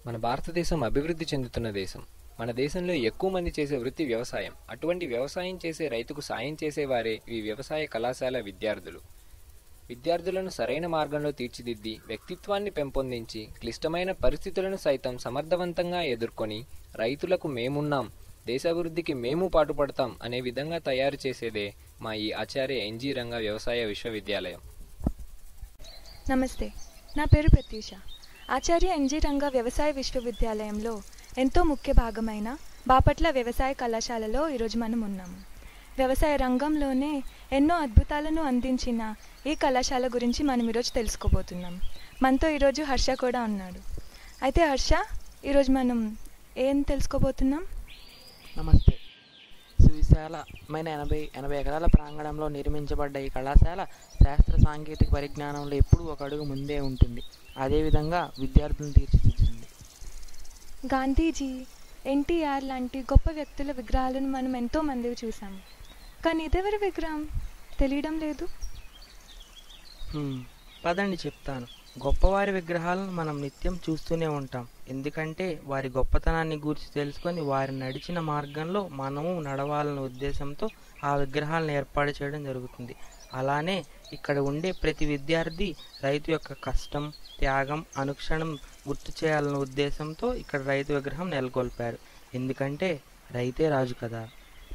మన భారతదేశం అభివృద్ధి చెందుతున్న దేశం మన దేశంలో ఎక్కువ మంది చేసే వృత్తి వ్యవసాయం అటువంటి వ్యవసాయం చేసే రైతుకు సాయం చేసేవారే ఈ వ్యవసాయ కళాశాల విద్యార్థులు విద్యార్థులను సరైన మార్గంలో తీర్చిదిద్ది వ్యక్తిత్వాన్ని పెంపొందించి క్లిష్టమైన పరిస్థితులను సైతం సమర్థవంతంగా ఎదుర్కొని రైతులకు మేమున్నాం దేశాభివృద్ధికి మేము పాటుపడతాం అనే విధంగా తయారు చేసేదే మా ఈ ఆచార్య ఎన్జీ రంగ వ్యవసాయ విశ్వవిద్యాలయం నమస్తే నా పేరు ప్రత్యూష ఆచార్య ఎన్జీ రంగా వ్యవసాయ విశ్వవిద్యాలయంలో ఎంతో ముఖ్య భాగమైన బాపట్ల వ్యవసాయ కళాశాలలో ఈరోజు మనం ఉన్నాము వ్యవసాయ రంగంలోనే ఎన్నో అద్భుతాలను అందించిన ఈ కళాశాల గురించి మనం ఈరోజు తెలుసుకోబోతున్నాం మనతో ఈరోజు హర్ష కూడా ఉన్నాడు అయితే హర్ష ఈరోజు మనం ఏం తెలుసుకోబోతున్నాం నమస్తే సువిశాలమైన ఎనభై ఎనభై ఎకరాల ప్రాంగణంలో నిర్మించబడ్డ ఈ కళాశాల శాస్త్ర సాంకేతిక పరిజ్ఞానంలో ఎప్పుడూ ఒక అడుగు ముందే ఉంటుంది అదేవిధంగా విద్యార్థులను తీర్చిదిద్దుతుంది గాంధీజీ ఎన్టీఆర్ లాంటి గొప్ప వ్యక్తుల విగ్రహాలను మనం ఎంతో మందివి చూసాము కానీ ఇదెవరి విగ్రహం తెలియడం లేదు హ్మ్, పదండి చెప్తాను గొప్పవారి విగ్రహాలను మనం నిత్యం చూస్తూనే ఉంటాం ఎందుకంటే వారి గొప్పతనాన్ని గురించి తెలుసుకొని వారి నడిచిన మార్గంలో మనము నడవాలన్న ఉద్దేశంతో ఆ విగ్రహాలను ఏర్పాటు చేయడం జరుగుతుంది అలానే ఇక్కడ ఉండే ప్రతి విద్యార్థి రైతు యొక్క కష్టం త్యాగం అనుక్షణం గుర్తు చేయాలన్న ఉద్దేశంతో ఇక్కడ రైతు విగ్రహం నెలకొల్పారు ఎందుకంటే రైతే రాజు కదా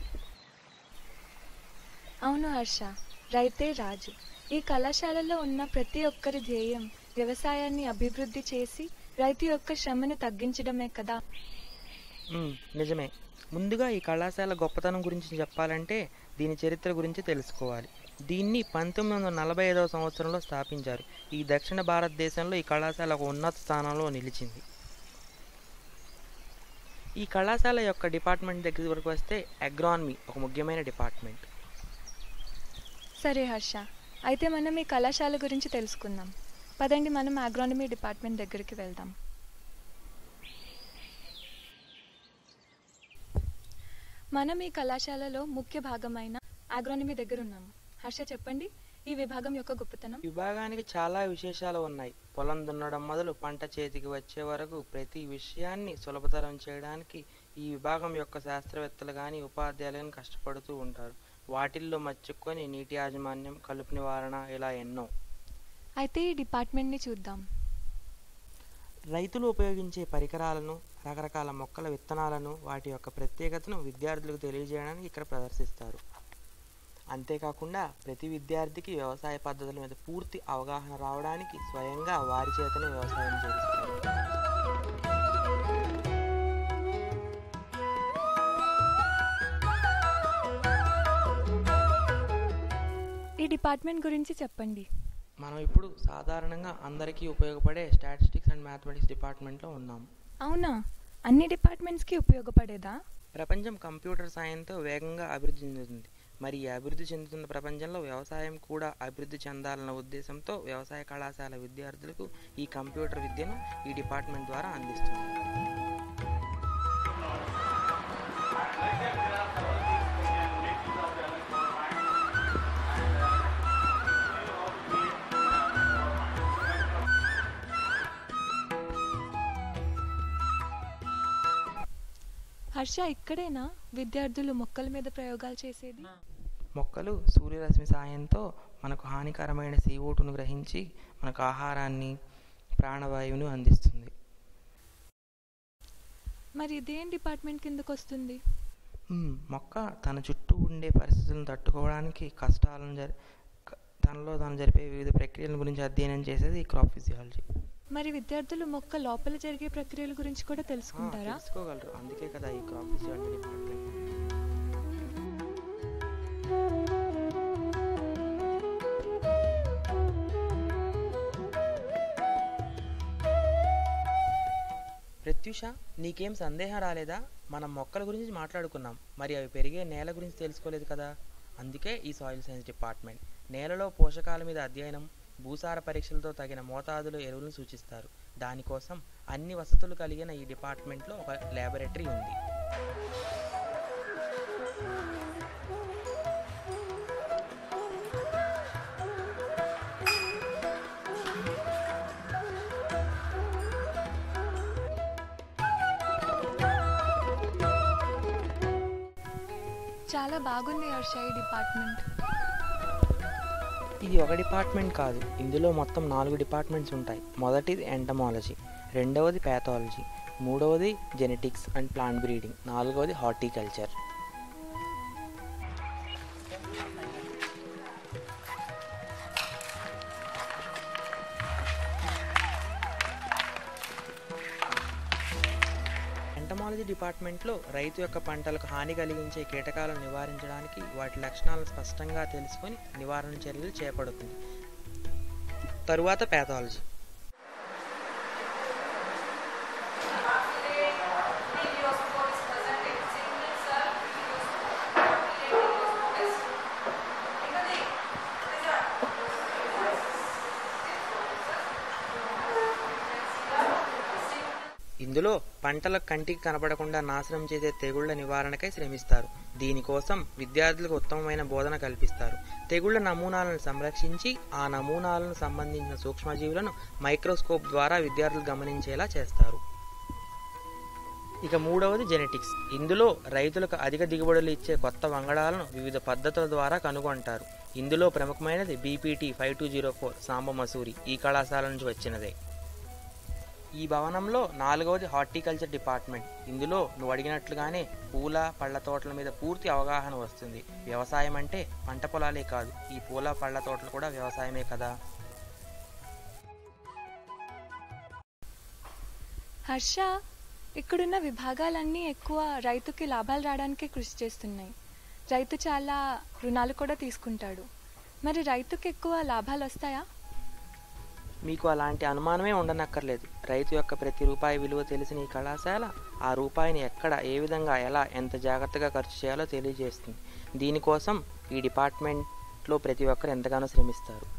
అవును హర్ష రైతే రాజు ఈ కళాశాలలో ఉన్న ప్రతి ఒక్కరి ధ్యేయం వ్యవసాయాన్ని అభివృద్ధి చేసి రైతు యొక్క శ్రమను తగ్గించడమే కదా ఉమ్, నిజమే ముందుగా ఈ కళాశాల గొప్పతనం గురించి చెప్పాలంటే దీని చరిత్ర గురించి తెలుసుకోవాలి దీన్ని పంతొమ్మిది వందల నలభై ఐదవ సంవత్సరంలో స్థాపించారు ఈ దక్షిణ భారతదేశంలో ఈ కళాశాల ఒక ఉన్నత స్థానంలో నిలిచింది ఈ కళాశాల యొక్క డిపార్ట్మెంట్ దగ్గర వరకు వస్తే అగ్రానమీ ఒక ముఖ్యమైన డిపార్ట్మెంట్ సరే హర్ష అయితే మనం ఈ కళాశాల గురించి తెలుసుకుందాం పదండి మనం అగ్రానమీ డిపార్ట్మెంట్ దగ్గరికి వెళ్దాం మనం ఈ కళాశాలలో ముఖ్య భాగమైన అగ్రానమీ దగ్గర ఉన్నాము హర్ష చెప్పండి ఈ విభాగం యొక్క గొప్పతనం విభాగానికి చాలా విశేషాలు ఉన్నాయి పొలం దున్నడం మొదలు పంట చేతికి వచ్చే వరకు ప్రతి విషయాన్ని సులభతరం చేయడానికి ఈ విభాగం యొక్క శాస్త్రవేత్తలు కానీ ఉపాధ్యాయులు కానీ కష్టపడుతూ ఉంటారు వాటిల్లో మచ్చుకొని నీటి యాజమాన్యం కలుపు నివారణ ఇలా ఎన్నో అయితే ఈ డిపార్ట్మెంట్ని చూద్దాం రైతులు ఉపయోగించే పరికరాలను రకరకాల మొక్కల విత్తనాలను వాటి యొక్క ప్రత్యేకతను విద్యార్థులకు తెలియజేయడానికి ఇక్కడ ప్రదర్శిస్తారు అంతేకాకుండా ప్రతి విద్యార్థికి వ్యవసాయ పద్ధతుల మీద పూర్తి అవగాహన రావడానికి స్వయంగా వారి చేతనే వ్యవసాయం చేస్తారు ఈ డిపార్ట్మెంట్ గురించి చెప్పండి మనం ఇప్పుడు సాధారణంగా అందరికీ ఉపయోగపడే స్టాటిస్టిక్స్ అండ్ మ్యాథమెటిక్స్ డిపార్ట్మెంట్లో ఉన్నాం అవునా అన్ని డిపార్ట్మెంట్స్కి ఉపయోగపడేదా ప్రపంచం కంప్యూటర్ సాయంతో వేగంగా అభివృద్ధి చెందుతుంది మరి ఈ అభివృద్ధి చెందుతున్న ప్రపంచంలో వ్యవసాయం కూడా అభివృద్ధి చెందాలన్న ఉద్దేశంతో వ్యవసాయ కళాశాల విద్యార్థులకు ఈ కంప్యూటర్ విద్యను ఈ డిపార్ట్మెంట్ ద్వారా అందిస్తుంది హర్ష ఇక్కడేనా విద్యార్థులు మొక్కల మీద ప్రయోగాలు చేసేది మొక్కలు సూర్యరశ్మి సాయంతో మనకు హానికరమైన సీఓటును గ్రహించి మనకు ఆహారాన్ని ప్రాణవాయువును అందిస్తుంది మరి ఇదేం డిపార్ట్మెంట్ కిందకు వస్తుంది మ్మ్. మొక్క తన చుట్టూ ఉండే పరిస్థితులను తట్టుకోవడానికి కష్టాలను జరి క- తనలో తాను జరిపే వివిధ ప్రక్రియల గురించి అధ్యయనం చేసేది ఈ క్రాప్ ఫిజియాలజీ మరి విద్యార్థులు మొక్క లోపల జరిగే ప్రక్రియల గురించి కూడా తెలుసుకుంటారా తెలుసుకోగలరు అందుకే కదా ఈ క్రాప్ ఫిజియాలజీ డిపార్ట్మెంట్ ప్రత్యూష నీకేం సందేహం రాలేదా మనం మొక్కల గురించి మాట్లాడుకున్నాం మరి అవి పెరిగే నేల గురించి తెలుసుకోలేదు కదా అందుకే ఈ సాయిల్ సైన్స్ డిపార్ట్మెంట్ నేలలో పోషకాల మీద అధ్యయనం భూసార పరీక్షలతో తగిన మోతాదులో ఎరువులను సూచిస్తారు దానికోసం అన్ని వసతులు కలిగిన ఈ డిపార్ట్మెంట్లో ఒక ల్యాబొరేటరీ ఉంది చాలా బాగుంది హర్ష ఈ డిపార్ట్మెంట్ ఇది ఒక డిపార్ట్మెంట్ కాదు ఇందులో మొత్తం నాలుగు డిపార్ట్మెంట్స్ ఉంటాయి మొదటిది ఎంటమాలజీ రెండవది ప్యాథాలజీ మూడవది జెనెటిక్స్ అండ్ ప్లాంట్ బ్రీడింగ్ నాలుగవది హార్టికల్చర్ ఎంటమాలజీ డిపార్ట్మెంట్లో రైతు యొక్క పంటలకు హాని కలిగించే కీటకాలను నివారించడానికి వాటి లక్షణాలను స్పష్టంగా తెలుసుకొని నివారణ చర్యలు చేపడుతుంది తరువాత ప్యాథాలజీ ఇందులో పంటల కంటికి కనపడకుండా నాశనం చేసే తెగుళ్ల నివారణకై శ్రమిస్తారు దీనికోసం విద్యార్థులకు ఉత్తమమైన బోధన కల్పిస్తారు తెగుళ్ల నమూనాలను సంరక్షించి ఆ నమూనాలను సంబంధించిన సూక్ష్మజీవులను మైక్రోస్కోప్ ద్వారా విద్యార్థులు గమనించేలా చేస్తారు ఇక మూడవది జెనెటిక్స్ ఇందులో రైతులకు అధిక దిగుబడులు ఇచ్చే కొత్త వంగడాలను వివిధ పద్ధతుల ద్వారా కనుగొంటారు ఇందులో ప్రముఖమైనది BPT five two zero four Samba Masuri ఈ కళాశాల నుంచి వచ్చినదే ఈ భవనంలో నాలుగవది హార్టికల్చర్ డిపార్ట్మెంట్ ఇందులో నువ్వు అడిగినట్లుగానే పూల పళ్ళ తోటల మీద పూర్తి అవగాహన వస్తుంది వ్యవసాయం అంటే పంట పొలాలే కాదు ఈ పూల పళ్ళ తోటలు కూడా వ్యవసాయమే కదా హర్ష ఇక్కడున్న విభాగాలన్నీ ఎక్కువ రైతుకి లాభాలు రావడానికి కృషి చేస్తున్నాయి రైతు చాలా రుణాలు కూడా తీసుకుంటాడు మరి రైతుకి ఎక్కువ లాభాలు వస్తాయా మీకు అలాంటి అనుమానమే ఉండనక్కర్లేదు రైతు యొక్క ప్రతి రూపాయి విలువ తెలిసిన ఈ కళాశాల ఆ రూపాయిని ఎక్కడ ఏ విధంగా ఎలా ఎంత జాగ్రత్తగా ఖర్చు చేయాలో తెలియజేస్తుంది దీనికోసం ఈ డిపార్ట్మెంట్లో ప్రతి ఒక్కరు ఎంతగానో శ్రమిస్తారు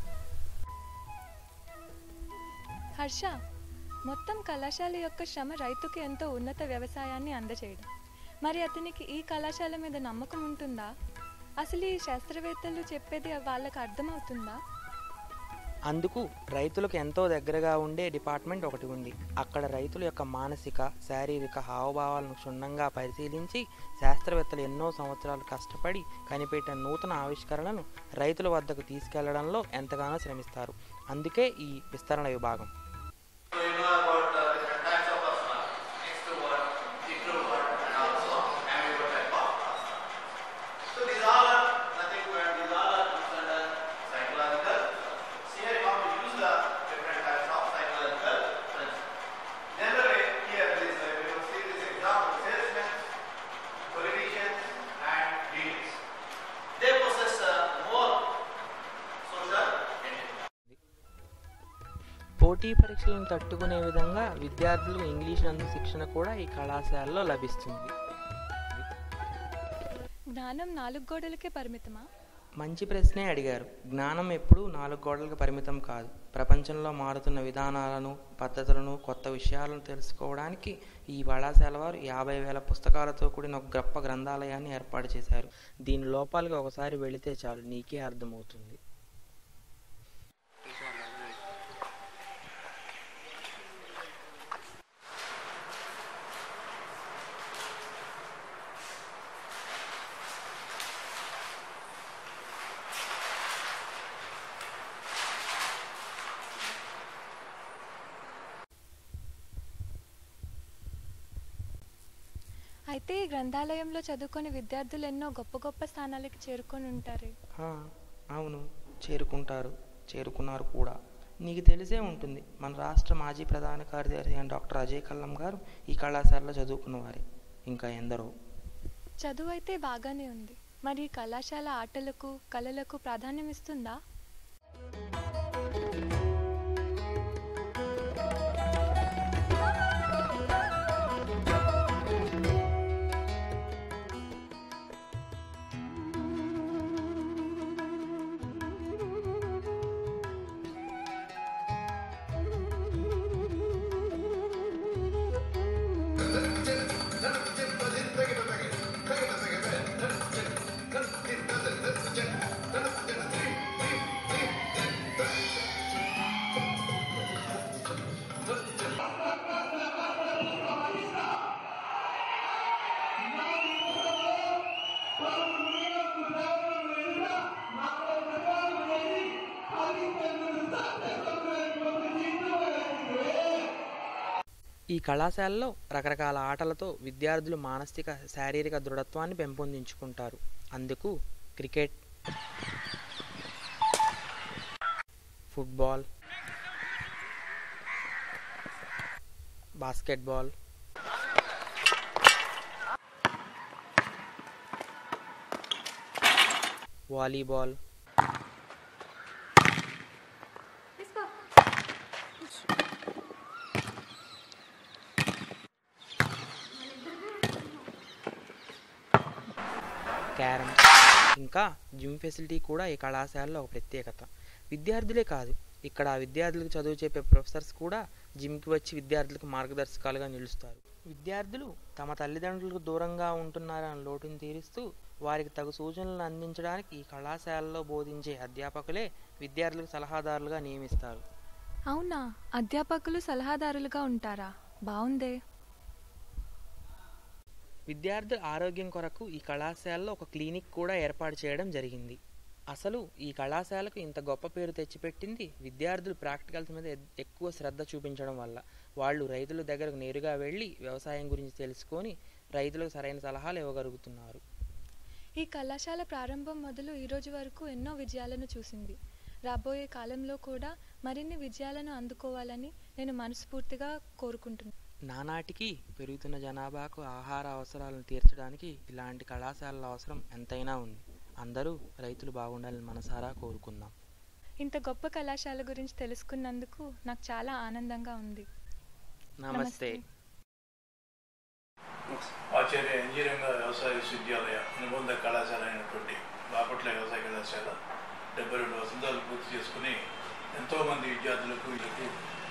హర్ష మొత్తం కళాశాల యొక్క శ్రమ రైతుకి ఎంతో ఉన్నత వ్యవసాయాన్ని అందజేయడం మరి అతనికి ఈ కళాశాల మీద నమ్మకం ఉంటుందా అసలు ఈ శాస్త్రవేత్తలు చెప్పేది వాళ్ళకి అర్థమవుతుందా అందుకు రైతులకు ఎంతో దగ్గరగా ఉండే డిపార్ట్మెంట్ ఒకటి ఉంది అక్కడ రైతుల యొక్క మానసిక శారీరక హావభావాలను క్షుణ్ణంగా పరిశీలించి శాస్త్రవేత్తలు ఎన్నో సంవత్సరాలు కష్టపడి కనిపెట్టిన నూతన ఆవిష్కరణలను రైతుల వద్దకు తీసుకెళ్లడంలో ఎంతగానో శ్రమిస్తారు అందుకే ఈ విస్తరణ విభాగం So you know about uh, different types of asana, extrovert, introvert, and also ambivert type of asana. So these all are nothing but these all are considered psychological. So here how to use the different types of psychological principles. Generally, here this uh, we will see this example: salesmen, politicians, and leaders. They possess uh, more social intelligence. పోటీ పరీక్షలను తట్టుకునే విధంగా విద్యార్థులకు English నందు శిక్షణ కూడా ఈ కళాశాలలో లభిస్తుంది జ్ఞానం నాలుగు గోడలకే పరిమితమా మంచి ప్రశ్నే అడిగారు జ్ఞానం ఎప్పుడూ నాలుగు గోడలకు పరిమితం కాదు ప్రపంచంలో మారుతున్న విధానాలను పద్ధతులను కొత్త విషయాలను తెలుసుకోవడానికి ఈ కళాశాల వారు యాభై వేల పుస్తకాలతో కూడిన ఒక గొప్ప గ్రంథాలయాన్ని ఏర్పాటు చేశారు దీని లోపాలకు ఒకసారి వెళితే చాలు నీకే అర్థమవుతుంది అయితే ఈ గ్రంథాలయంలో చదువుకొని విద్యార్థులు ఎన్నో గొప్ప గొప్ప స్థానాలకు చేరుకొని ఉంటారే హా, అవును చేరుకుంటారు చేరుకున్నారు కూడా నీకు తెలిసే ఉంటుంది మన రాష్ట్ర మాజీ ప్రధాన కార్యదర్శి అయిన డాక్టర్ అజయ్ కల్లం గారు ఈ కళాశాలలో చదువుకున్నవారే ఇంకా ఎందరో చదువు అయితే బాగానే ఉంది మరి ఈ కళాశాల ఆటలకు కళలకు ప్రాధాన్యం ఇస్తుందా ఈ కళాశాలలో రకరకాల ఆటలతో విద్యార్థులు మానసిక శారీరక దృఢత్వాన్ని పెంపొందించుకుంటారు అందుకు cricket football basketball volleyball carrom ఇంకా జిమ్ ఫెసిలిటీ కూడా ఈ కళాశాలలో ఒక ప్రత్యేకత విద్యార్థులే కాదు ఇక్కడ విద్యార్థులకు చదువు చెప్పే ప్రొఫెసర్స్ కూడా జిమ్కి వచ్చి విద్యార్థులకు మార్గదర్శకాలుగా నిలుస్తారు విద్యార్థులు తమ తల్లిదండ్రులకు దూరంగా ఉంటున్నారన్న లోటును తీరుస్తూ వారికి తగు సూచనలను అందించడానికి ఈ కళాశాలలో బోధించే అధ్యాపకులే విద్యార్థులకు సలహాదారులుగా నియమిస్తారు అవునా అధ్యాపకులు సలహాదారులుగా ఉంటారా బావుందే విద్యార్థుల ఆరోగ్యం కొరకు ఈ కళాశాలలో ఒక క్లినిక్ కూడా ఏర్పాటు చేయడం జరిగింది అసలు ఈ కళాశాలకు ఇంత గొప్ప పేరు తెచ్చిపెట్టింది విద్యార్థులు ప్రాక్టికల్స్ మీద ఎ- ఎక్కువ శ్రద్ధ చూపించడం వల్ల వాళ్ళు రైతుల దగ్గరకు నేరుగా వెళ్ళి వ్యవసాయం గురించి తెలుసుకొని రైతులకు సరైన సలహాలు ఇవ్వగలుగుతున్నారు ఈ కళాశాల ప్రారంభం మొదలు ఈ రోజు వరకు ఎన్నో విజయాలను చూసింది రాబోయే కాలంలో కూడా మరిన్ని విజయాలను అందుకోవాలని నేను మనస్ఫూర్తిగా కోరుకుంటున్నాను నానాటికి పెరుగుతున్న జనాభాకు ఆహార అవసరాలను తీర్చడానికి ఇలాంటి కళాశాలల అవసరం ఎంతైనా ఉంది అందరూ రైతులు బాగుండాలని మనసారా కోరుకుందాం ఇంత గొప్ప కళాశాల గురించి తెలుసుకున్నందుకు నాకు చాలా ఆనందంగా ఉంది నమస్తే ఆచార్య ఇంజనీరింగ్ వ్యవసాయ విశ్వవిద్యాలయ అనుబంధ కళాశాల అయినటువంటి బాపట్ల వ్యవసాయ కళాశాల డెబ్బై రెండు వసంతాలు పూర్తి చేసుకుని ఎంతోమంది విద్యార్థులకు వీళ్ళకు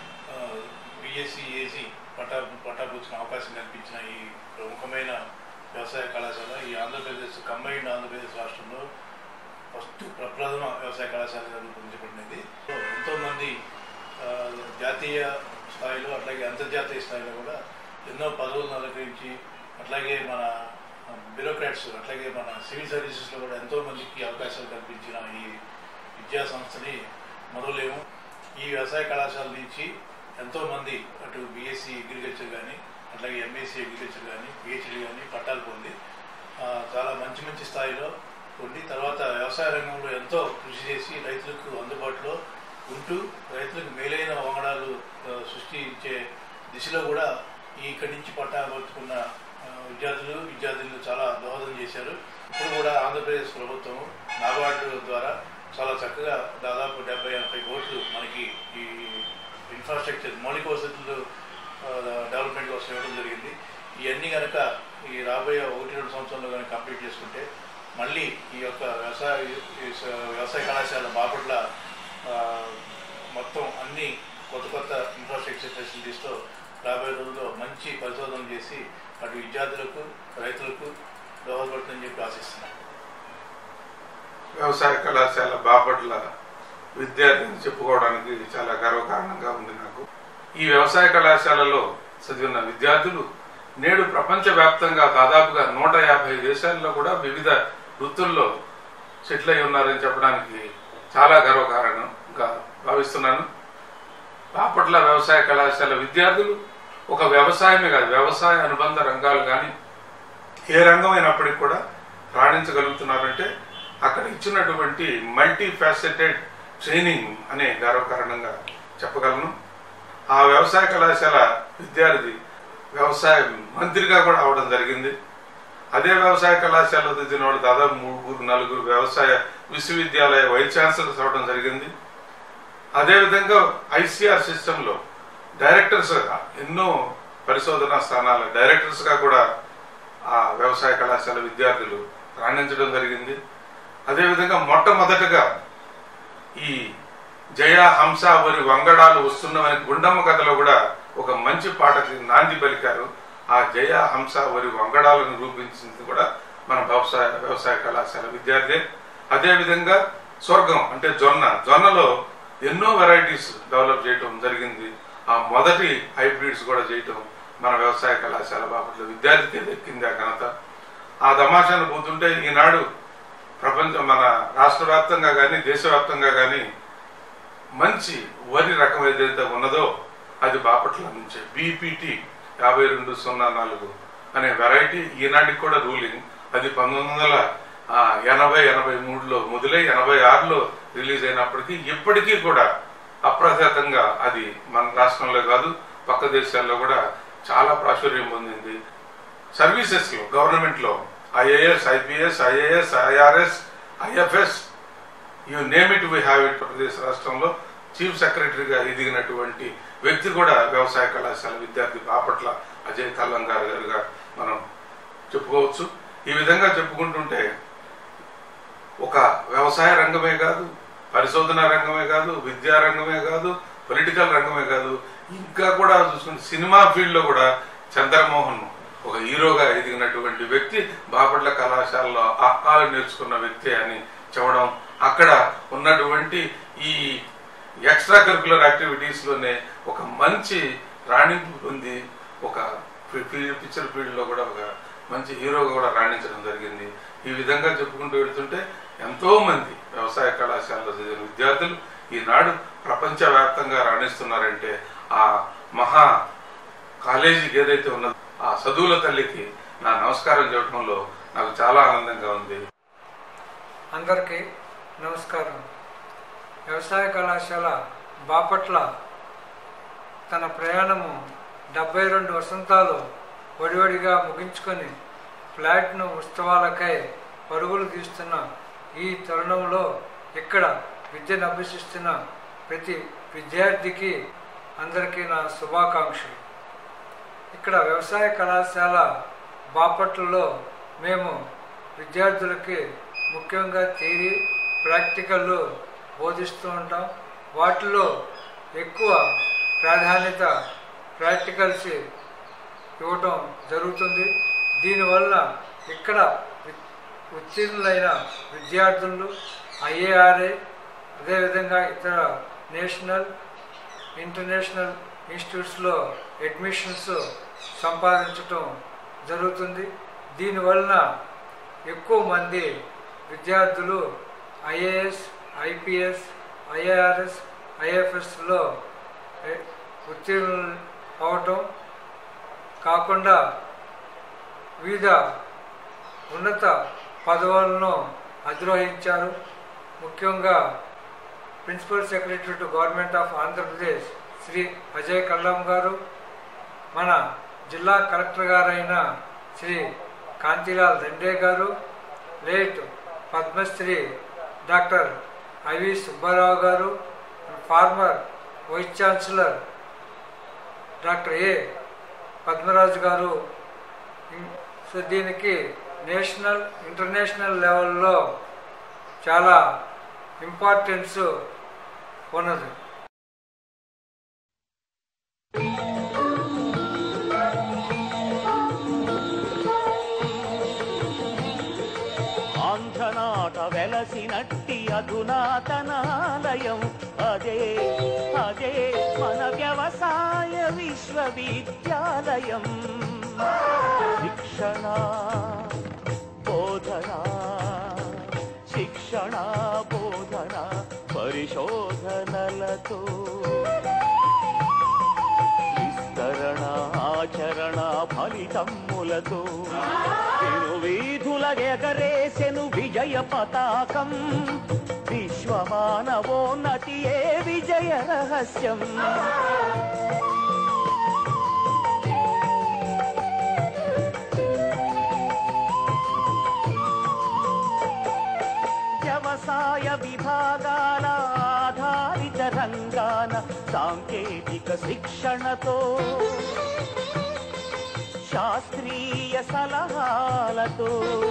బిఎస్సి ఏసీ పటా పటాపుచ్చిన అవకాశం కల్పించిన ఈ ప్రముఖమైన వ్యవసాయ కళాశాల ఈ ఆంధ్రప్రదేశ్ కంబైన్డ్ ఆంధ్రప్రదేశ్ రాష్ట్రంలో ఫస్ట్ ప్రప్రథమ వ్యవసాయ కళాశాలగా రూపొందించబడినది ఎంతోమంది ఆ, జాతీయ స్థాయిలో అట్లాగే అంతర్జాతీయ స్థాయిలో కూడా ఎన్నో పదవులను అలంకరించి అట్లాగే మన బ్యూరోక్రాట్స్ అట్లాగే మన సివిల్ సర్వీసెస్లో కూడా ఎంతో మందికి అవకాశాలు కల్పించిన ఈ విద్యా సంస్థని మొదలేము ఈ వ్యవసాయ కళాశాల నుంచి ఎంతో మంది అటు బీఎస్సీ అగ్రికల్చర్ కానీ అట్లాగే ఎంఎస్సీ అగ్రికల్చర్ కానీ పిహెచ్డి కానీ పట్టాలు పొంది ఆ, చాలా మంచి మంచి స్థాయిలో ఉండి తర్వాత వ్యవసాయ రంగంలో ఎంతో కృషి చేసి రైతులకు అందుబాటులో ఉంటూ రైతులకు మేలైన వంగడాలు ఆ, సృష్టించే దిశలో కూడా ఈ ఇక్కడి నుంచి పట్టా పట్టుకున్న ఆ, విద్యార్థులు విద్యార్థులు చాలా దోహదం చేశారు ఇప్పుడు కూడా ఆంధ్రప్రదేశ్ ప్రభుత్వం నాబార్డు ద్వారా చాలా చక్కగా దాదాపు డెబ్బై ఎనభై కోట్లు మనకి ఈ ఇన్ఫ్రాస్ట్రక్చర్ మౌలిక వసతులు ఆ, డెవలప్మెంట్ కోసం ఇవ్వడం జరిగింది ఇవన్నీ కనుక ఈ రాబోయే ఒకటి రెండు సంవత్సరాల్లో కనుక కంప్లీట్ చేసుకుంటే మళ్ళీ ఈ యొక్క వ్యవసాయ ఈ స- వ్యవసాయ కళాశాల బాపట్ల ఆ, మొత్తం అన్ని కొత్త కొత్త ఇన్ఫ్రాస్ట్రక్చర్ ఫెసిలిటీస్తో రాబోయే రోజుల్లో మంచి పరిశోధన చేసి అటు విద్యార్థులకు రైతులకు దోహదపడుతుందని చెప్పి ఆశిస్తున్నాను వ్యవసాయ కళాశాల బాపట్ల విద్యార్థిని చెప్పుకోవడానికి చాలా గర్వకారణంగా ఉంది నాకు ఈ వ్యవసాయ కళాశాలలో చదివిన విద్యార్థులు నేడు ప్రపంచవ్యాప్తంగా దాదాపుగా నూట యాభై దేశాల్లో కూడా వివిధ వృత్తుల్లో సెటిల్ అయి ఉన్నారని చెప్పడానికి చాలా గర్వకారణంగా భావిస్తున్నాను బాపట్ల వ్యవసాయ కళాశాల విద్యార్థులు ఒక వ్యవసాయమే కాదు వ్యవసాయ అనుబంధ రంగాలు కానీ ఏ రంగం అయినప్పటికీ కూడా రాణించగలుగుతున్నారంటే అక్కడ ఇచ్చినటువంటి మల్టీ ఫ్యాసెటెడ్ ట్రైనింగ్ అనే గర్వకారణంగా చెప్పగలను ఆ వ్యవసాయ కళాశాల విద్యార్థి వ్యవసాయ మంత్రిగా కూడా అవడం జరిగింది అదే వ్యవసాయ కళాశాలలో చదివిన వాళ్ళు దాదాపు ముగ్గురు నలుగురు వ్యవసాయ విశ్వవిద్యాలయ వైస్ ఛాన్సలర్స్ అవడం జరిగింది అదేవిధంగా ఐసీఆర్ సిస్టంలో డైరెక్టర్స్గా ఎన్నో పరిశోధనా స్థానాల డైరెక్టర్స్గా కూడా ఆ వ్యవసాయ కళాశాల విద్యార్థులు రాణించడం జరిగింది అదేవిధంగా మొట్టమొదటగా ఈ జయ హంస వరి వంగడాలు వస్తున్నవని గుండమ్మ కథలో కూడా ఒక మంచి పాటకి నాంది పలికారు ఆ జయ హంస వరి వంగడాలను రూపించింది కూడా మన వ్యవసాయ వ్యవసాయ కళాశాల విద్యార్థి అదేవిధంగా స్వర్గం అంటే జొన్న జొన్నలో ఎన్నో వెరైటీస్ డెవలప్ చేయటం జరిగింది ఆ మొదటి హైబ్రిడ్స్ కూడా చేయటం మన వ్యవసాయ కళాశాల బాపట్ల విద్యార్థికి దక్కింది ఆ ఘనత ఆ తమాషాను పోతుంటే ఈనాడు ప్రపంచం మన రాష్ట్ర వ్యాప్తంగా కానీ దేశవ్యాప్తంగా కానీ మంచి వరి రకం ఏదైతే ఉన్నదో అది బాపట్ల నుంచే బీపీటీ యాభై రెండు సున్నా నాలుగు అనే వెరైటీ ఈనాటికి కూడా రూలింగ్ అది పంతొమ్మిది వందల ఆ, ఎనభై ఎనభై మూడులో మొదలై ఎనభై ఆరులో రిలీజ్ అయినప్పటికీ ఇప్పటికీ కూడా అప్రఘాతంగా అది మన రాష్ట్రంలో కాదు పక్క దేశాల్లో కూడా చాలా ప్రాచుర్యం పొందింది సర్వీసెస్ లో గవర్నమెంట్ లో IAS IPS IAS IRS IFS you name it we have it Andhra Pradesh రాష్ట్రంలో చీఫ్ సెక్రటరీగా ఎదిగినటువంటి వ్యక్తి కూడా వ్యవసాయ కళాశాల విద్యార్థి బాపట్ల అజయ్ కల్లంగారు గారుగా మనం చెప్పుకోవచ్చు ఈ విధంగా చెప్పుకుంటుంటే ఒక వ్యవసాయ రంగమే కాదు పరిశోధన రంగమే కాదు విద్యా రంగమే కాదు పొలిటికల్ రంగమే కాదు ఇంకా కూడా చూసుకుంటే సినిమా ఫీల్డ్ లో కూడా చంద్రమోహన్ ఒక హీరోగా ఎదిగినటువంటి వ్యక్తి బాపట్ల కళాశాలలో ఆహాలు నేర్చుకున్న వ్యక్తి అని చెప్పడం అక్కడ ఉన్నటువంటి ఈ ఎక్స్ట్రా కరికులర్ యాక్టివిటీస్ లోనే ఒక మంచి రాణింపు పొంది ఒక ఫి- ఫి- పిక్చర్ ఫీల్డ్ లో కూడా ఒక మంచి హీరోగా కూడా రాణించడం జరిగింది ఈ విధంగా చెప్పుకుంటూ వెళ్తుంటే ఎంతో మంది వ్యవసాయ కళాశాలలో చదివిన విద్యార్థులు ఈనాడు ప్రపంచవ్యాప్తంగా రాణిస్తున్నారంటే ఆ మహా కాలేజీకి ఏదైతే ఉన్నదో ఆ చదువుల తల్లికి నా నమస్కారం చెప్పడంలో నాకు చాలా ఆనందంగా ఉంది అందరికీ నమస్కారం వ్యవసాయ కళాశాల బాపట్ల తన ప్రయాణము డెబ్బై రెండు వసంతాలు వడివడిగా ముగించుకొని ప్లాట్ను ఉత్సవాలకై పరుగులు తీస్తున్న ఈ తరుణంలో ఇక్కడ విద్యను అభ్యసిస్తున్న ప్రతి విద్యార్థికి అందరికీ నా శుభాకాంక్షలు ఇక్కడ వ్యవసాయ కళాశాల బాపట్లలో మేము విద్యార్థులకి ముఖ్యంగా థియరీ ప్రాక్టికల్ బోధిస్తూ ఉంటాం వాటిలో ఎక్కువ ప్రాధాన్యత ప్రాక్టికల్స్ ఇవ్వటం జరుగుతుంది దీనివల్ల ఇక్కడ వి- ఉత్తీర్ణులైన విద్యార్థులు ఐఏఆర్ఐ అదేవిధంగా ఇతర నేషనల్ ఇంటర్నేషనల్ ఇన్స్టిట్యూట్స్లో అడ్మిషన్స్ సంపాదించటం జరుగుతుంది దీనివలన ఎక్కువ మంది విద్యార్థులు ఐఏఎస్ ఐపీఎస్ ఐఏఆర్ఎస్ ఐఎఫ్ఎస్లో ఉత్తీర్ణులు అవటం కాకుండా వివిధ ఉన్నత పదవులను అధిరోహించారు ముఖ్యంగా principal secretary to government of Andhra Pradesh Shri Ajay Kallam garu మన జిల్లా కలెక్టర్ గారైన Shri Kantilal Dande garu late Padmashri doctor IV Subbarao garu former vice chancellor doctor A Padmaraju garu ఇం- సో దీనికి నేషనల్ ఇంటర్నేషనల్ లెవెల్లో చాలా ఇంపార్టెన్స్ ఉన్నది ఆంధ్రనాట వెలసినట్టి అధునాతనాలయం అదే అదే మన వ్యవసాయ విశ్వవిద్యాలయం శిక్షణ బోధన శిక్షణ బోధన పరిశోధనలతో విస్తరణ ఆచరణ ఫలితమ్ములతో తిరు వీధుల ఎగరేసెను విజయ పతాకం విశ్వమానవోన్నతియే విజయ రహస్యం వ్యవసాయ విభాగాల ఆధారిత రంగాన సాంకేతిక శిక్షణతో శాస్త్రీయ సలహాలతో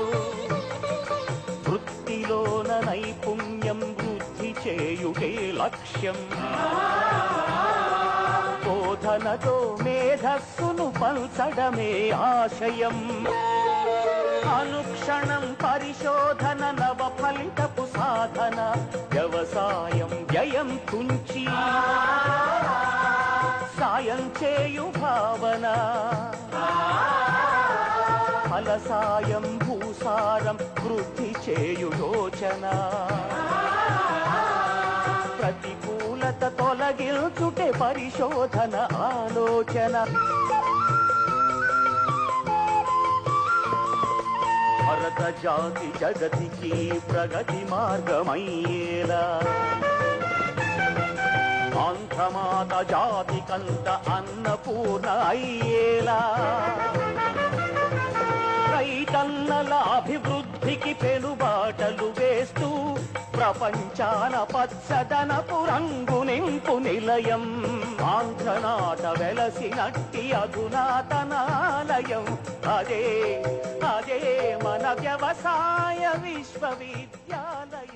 వృత్తిలోన నైపుణ్యం వృద్ధి చేయుటే లక్ష్యం బోధనతో మేధస్సును పంచడమే ఆశయం అనుక్షణం పరిశోధన నవ ఫలితపు సాధన వ్యవసాయం వ్యయం తుంచి సాయం చేయు భావన ఫల సాయం భూసారం వృద్ధి చేయు యోచన ప్రతికూలత తొలగి కొనసాగించుటే పరిశోధన ఆలోచన భరత జాతి జగతికి ప్రగతి మార్గమయ్యేలా ఆంధ్రమాత జాతికంత అన్నపూర్ణ అయ్యేలా రైతన్నల అభివృద్ధికి పెనుబాటలు వేస్తూ ప్రపంచాన పచ్చదనపు రంగు నింపు నిలయం ఆంధ్రనాట వెలసినట్టి అధునాతనాలయం అదే అదే మన వ్యవసాయ విశ్వవిద్యాలయం